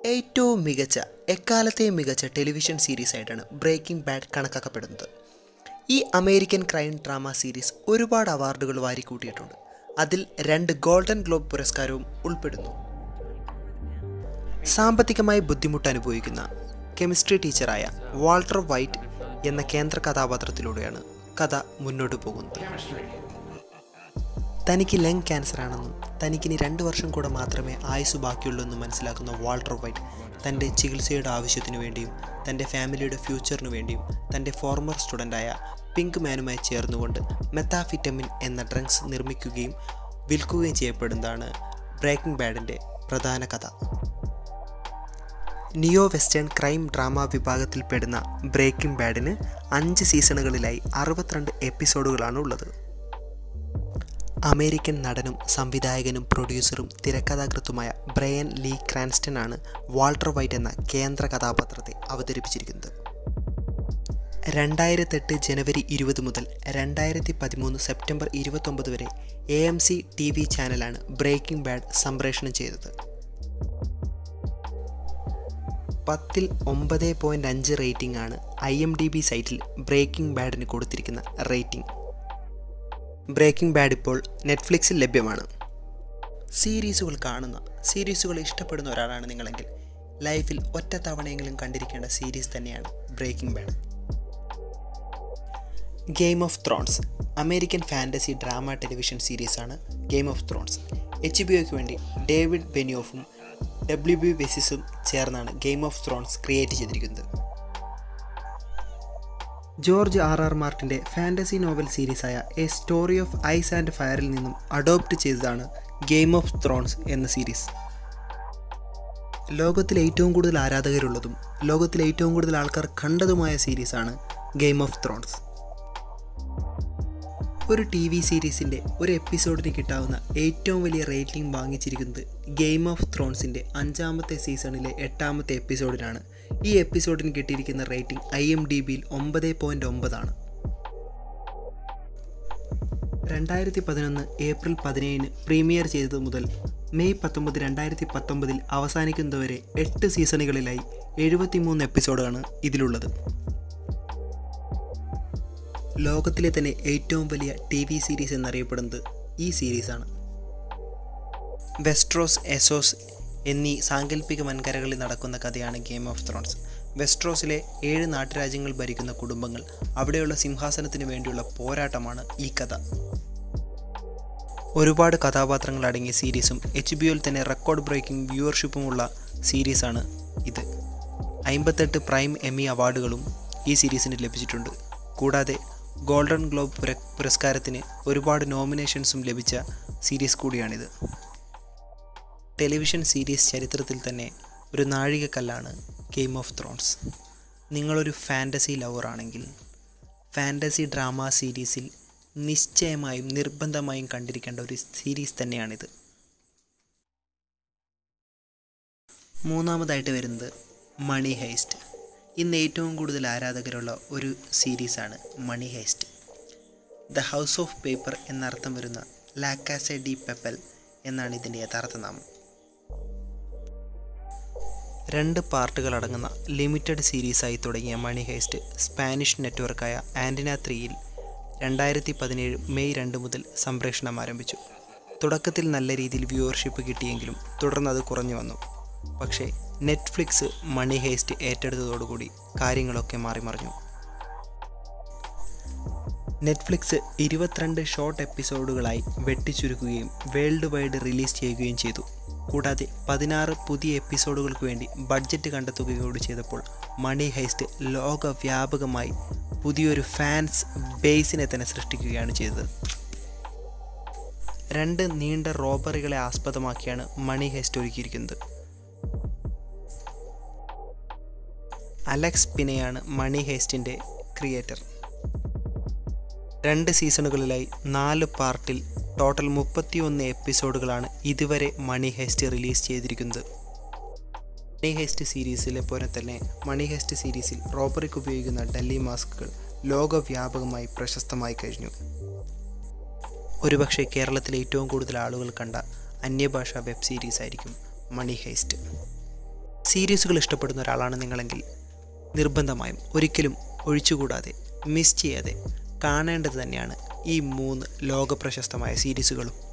ഏറ്റവും മികച്ച എക്കാലത്തെയും മികച്ച ടെലിവിഷൻ സീരീസ് ആയിട്ടാണ് ബ്രേക്കിംഗ് ബാഡ് കണക്കാക്കപ്പെടുന്നത് ഈ അമേരിക്കൻ ക്രൈം ഡ്രാമ സീരീസ് ഒരുപാട് അവാർഡുകൾ വാരിക്കൂട്ടിയിട്ടുണ്ട് അതിൽ രണ്ട് ഗോൾഡൻ ഗ്ലോബ് പുരസ്കാരവും ഉൾപ്പെടുന്നു സാമ്പത്തികമായി ബുദ്ധിമുട്ട് അനുഭവിക്കുന്ന കെമിസ്ട്രി ടീച്ചറായ വാൾട്ടർ വൈറ്റ് എന്ന കേന്ദ്ര കഥാപാത്രത്തിലൂടെയാണ് കഥ മുന്നോട്ട് പോകുന്നത് തനിക്ക് ലങ് ക്യാൻസർ ആണെന്നും തനിക്കിനി രണ്ട് വർഷം കൂടെ മാത്രമേ ആയുസ് ബാക്കിയുള്ളൂ എന്നും മനസ്സിലാക്കുന്ന വാൾട്ടർ വൈറ്റ് തൻ്റെ ചികിത്സയുടെ ആവശ്യത്തിനു വേണ്ടിയും തൻ്റെ ഫാമിലിയുടെ ഫ്യൂച്ചറിനു വേണ്ടിയും തൻ്റെ ഫോർമർ സ്റ്റുഡൻ്റായ പിങ്ക് മാനുമായി ചേർന്നുകൊണ്ട് മെത്താഫിറ്റമിൻ എന്ന ഡ്രഗ്സ് നിർമ്മിക്കുകയും വിൽക്കുകയും ചെയ്യപ്പെടുന്നതാണ് ബ്രേക്കിംഗ് ബാഡിൻ്റെ പ്രധാന കഥ നിയോ വെസ്റ്റേൺ ക്രൈം ഡ്രാമ വിഭാഗത്തിൽപ്പെടുന്ന ബ്രേക്കിംഗ് ബാഡിന് അഞ്ച് സീസണുകളിലായി അറുപത്തിരണ്ട് എപ്പിസോഡുകളാണ് ഉള്ളത് അമേരിക്കൻ നടനും സംവിധായകനും പ്രൊഡ്യൂസറും തിരക്കഥാകൃത്തുമായ ബ്രയൻ ലീ ക്രാൻസ്റ്റൺ ആണ് വാൾട്ടർ വൈറ്റ് എന്ന കേന്ദ്ര കഥാപാത്രത്തെ അവതരിപ്പിച്ചിരിക്കുന്നത് രണ്ടായിരത്തെട്ട് ജനുവരി ഇരുപത് മുതൽ രണ്ടായിരത്തി പതിമൂന്ന് സെപ്റ്റംബർ ഇരുപത്തൊമ്പത് വരെ A M C T V ചാനലാണ് ബ്രേക്കിംഗ് ബാഡ് സംപ്രേഷണം ചെയ്തത് പത്തിൽ ഒമ്പത് പോയിൻ്റ് അഞ്ച് റേറ്റിംഗ് ആണ് ഐ എം ഡി ബി സൈറ്റിൽ ബ്രേക്കിംഗ് ബാഡിന് കൊടുത്തിരിക്കുന്ന റേറ്റിംഗ് ബ്രേക്കിംഗ് ബാഡ് ഇപ്പോൾ നെറ്റ്ഫ്ലിക്സിൽ ലഭ്യമാണ് സീരീസുകൾ കാണുന്ന സീരീസുകൾ ഇഷ്ടപ്പെടുന്ന ഒരാളാണ് നിങ്ങളെങ്കിൽ ലൈഫിൽ ഒറ്റ തവണയെങ്കിലും കണ്ടിരിക്കേണ്ട സീരീസ് തന്നെയാണ് Breaking Bad Game of Thrones American fantasy drama television സീരീസാണ് Game of Thrones H B ഒക്ക് വേണ്ടി ഡേവിഡ് ബെനിയോഫും ഡബ്ല്യു ബി ബെസിസും ചേർന്നാണ് ഗെയിം ഓഫ് ത്രോൺസ് ക്രിയേറ്റ് ചെയ്തിരിക്കുന്നത് ജോർജ് ആർ ആർ മാർട്ടിൻ്റെ ഫാൻറ്റസി നോവൽ സീരീസായ A Story of Ice and ഫയറിൽ നിന്നും അഡോപ്റ്റ് ചെയ്തതാണ് ഗെയിം ഓഫ് ത്രോൺസ് എന്ന സീരീസ് ലോകത്തിൽ ഏറ്റവും കൂടുതൽ ആരാധകരുള്ളതും ലോകത്തിൽ ഏറ്റവും കൂടുതൽ ആൾക്കാർ കണ്ടതുമായ സീരീസാണ് ഗെയിം ഓഫ് ത്രോൺസ് ഒരു ടി വി സീരീസിൻ്റെ ഒരു എപ്പിസോഡിന് കിട്ടാവുന്ന ഏറ്റവും വലിയ റേറ്റിംഗ് വാങ്ങിച്ചിരിക്കുന്നത് ഗെയിം ഓഫ് ത്രോൺസിൻ്റെ അഞ്ചാമത്തെ സീസണിലെ എട്ടാമത്തെ എപ്പിസോഡിനാണ് ഈ എപ്പിസോഡിന് കിട്ടിയിരിക്കുന്ന റേറ്റിംഗ് ഐ എം ഡി ബിയിൽ ഒമ്പത് പോയിൻറ്റ് ഒമ്പതാണ് രണ്ടായിരത്തി പതിനൊന്ന് ഏപ്രിൽ പതിനേഴിന് പ്രീമിയർ ചെയ്തത് മുതൽ മെയ് പത്തൊമ്പത് രണ്ടായിരത്തി പത്തൊമ്പതിൽ അവസാനിക്കുന്നതുവരെ എട്ട് സീസണുകളിലായി എഴുപത്തിമൂന്ന് എപ്പിസോഡാണ് ഇതിലുള്ളത് ലോകത്തിലെ തന്നെ ഏറ്റവും വലിയ ടി വി സീരീസ് എന്നറിയപ്പെടുന്നത് ഈ സീരീസാണ് വെസ്ട്രോസ് എസോസ് എന്നീ സാങ്കല്പിക വൻകരകളിൽ നടക്കുന്ന കഥയാണ് ഗെയിം ഓഫ് ത്രോൺസ് വെസ്ട്രോസിലെ ഏഴ് നാട്ടുരാജ്യങ്ങൾ ഭരിക്കുന്ന കുടുംബങ്ങൾ അവിടെയുള്ള സിംഹാസനത്തിന് വേണ്ടിയുള്ള പോരാട്ടമാണ് ഈ കഥ ഒരുപാട് കഥാപാത്രങ്ങൾ അടങ്ങിയ സീരീസും എച്ച് ബി ഒയിൽ തന്നെ റെക്കോർഡ് ബ്രേക്കിംഗ് വ്യൂവർഷിപ്പുമുള്ള സീരീസാണ് ഇത് അമ്പത്തെട്ട് പ്രൈം എമ്മി അവാർഡുകളും ഈ സീരീസിന് ലഭിച്ചിട്ടുണ്ട് കൂടാതെ ഗോൾഡൻ ഗ്ലോബ് പുര പുരസ്കാരത്തിന് ഒരുപാട് നോമിനേഷൻസും ലഭിച്ച സീരീസ് കൂടിയാണിത് ടെലിവിഷൻ സീരീസ് ചരിത്രത്തിൽ തന്നെ ഒരു നാഴികക്കല്ലാണ് ഗെയിം ഓഫ് ത്രോൺസ് നിങ്ങളൊരു ഫാൻറ്റസി ലവറാണെങ്കിൽ ഫാൻറ്റസി ഡ്രാമ സീരീസിൽ നിശ്ചയമായും നിർബന്ധമായും കണ്ടിരിക്കേണ്ട ഒരു സീരീസ് തന്നെയാണിത് മൂന്നാമതായിട്ട് വരുന്നത് മണി ഹൈസ്റ്റ് ഇന്ന് ഏറ്റവും കൂടുതൽ ആരാധകരുള്ള ഒരു സീരീസാണ് Money Heist the House of Paper എന്നർത്ഥം വരുന്ന ലാക്കാസെ ഡി പെപ്പൽ എന്നാണ് ഇതിൻ്റെ യഥാർത്ഥ നാമം രണ്ട് പാർട്ടുകൾ അടങ്ങുന്ന ലിമിറ്റഡ് സീരീസായി തുടങ്ങിയ മണി ഹൈസ്റ്റ് സ്പാനിഷ് നെറ്റ്വർക്കായ ആൻറ്റിന ത്രീയിൽ രണ്ടായിരത്തി പതിനേഴ് മെയ് രണ്ട് മുതൽ സംപ്രേഷണം ആരംഭിച്ചു തുടക്കത്തിൽ നല്ല രീതിയിൽ വ്യൂവർഷിപ്പ് കിട്ടിയെങ്കിലും തുടർന്ന് അത് കുറഞ്ഞു വന്നു പക്ഷേ നെറ്റ്ഫ്ലിക്സ് മണി ഹേസ്റ്റ് ഏറ്റെടുത്തതോടുകൂടി കാര്യങ്ങളൊക്കെ മാറിമറിഞ്ഞു നെറ്റ്ഫ്ലിക്സ് ഇരുപത്തിരണ്ട് ഷോർട്ട് എപ്പിസോഡുകളായി വെട്ടിച്ചുരുക്കുകയും വേൾഡ് വൈഡ് റിലീസ് ചെയ്യുകയും ചെയ്തു കൂടാതെ പതിനാറ് പുതിയ എപ്പിസോഡുകൾക്ക് വേണ്ടി ബഡ്ജറ്റ് കണ്ടെത്തുകയും കൂടി ചെയ്തപ്പോൾ മണി ഹൈസ്റ്റ് ലോകവ്യാപകമായി പുതിയൊരു ഫാൻസ് ബേസിനെ തന്നെ സൃഷ്ടിക്കുകയാണ് ചെയ്തത് രണ്ട് നീണ്ട റോബറികളെ ആസ്പദമാക്കിയാണ് മണി ഹൈസ്റ്റ് ഒരുക്കിയിരിക്കുന്നത് അലക്സ് പിനെയാണ് മണി ഹേസ്റ്റിൻ്റെ ക്രിയേറ്റർ രണ്ട് സീസണുകളിലായി നാല് പാർട്ടിൽ ടോട്ടൽ മുപ്പത്തിയൊന്ന് എപ്പിസോഡുകളാണ് ഇതുവരെ മണി ഹേസ്റ്റ് റിലീസ് ചെയ്തിരിക്കുന്നത് മണി ഹേസ്റ്റ് സീരീസിലെ പോലെ തന്നെ മണി ഹേസ്റ്റ് സീരീസിൽ റോബറിക്ക് ഉപയോഗിക്കുന്ന ഡല്ലി മാസ്കുകൾ ലോകവ്യാപകമായി പ്രശസ്തമായി കഴിഞ്ഞു ഒരുപക്ഷെ കേരളത്തിലെ ഏറ്റവും കൂടുതൽ ആളുകൾ കണ്ട അന്യഭാഷാ വെബ് സീരീസ് ആയിരിക്കും മണി ഹേസ്റ്റ് സീരീസുകൾ ഇഷ്ടപ്പെടുന്ന ഒരാളാണ് നിങ്ങളെങ്കിൽ നിർബന്ധമായും ഒരിക്കലും ഒഴിച്ചുകൂടാതെ മിസ് ചെയ്യാതെ കാണേണ്ടത് തന്നെയാണ് ഈ മൂന്ന് ലോക പ്രശസ്തമായ സീരീസുകളും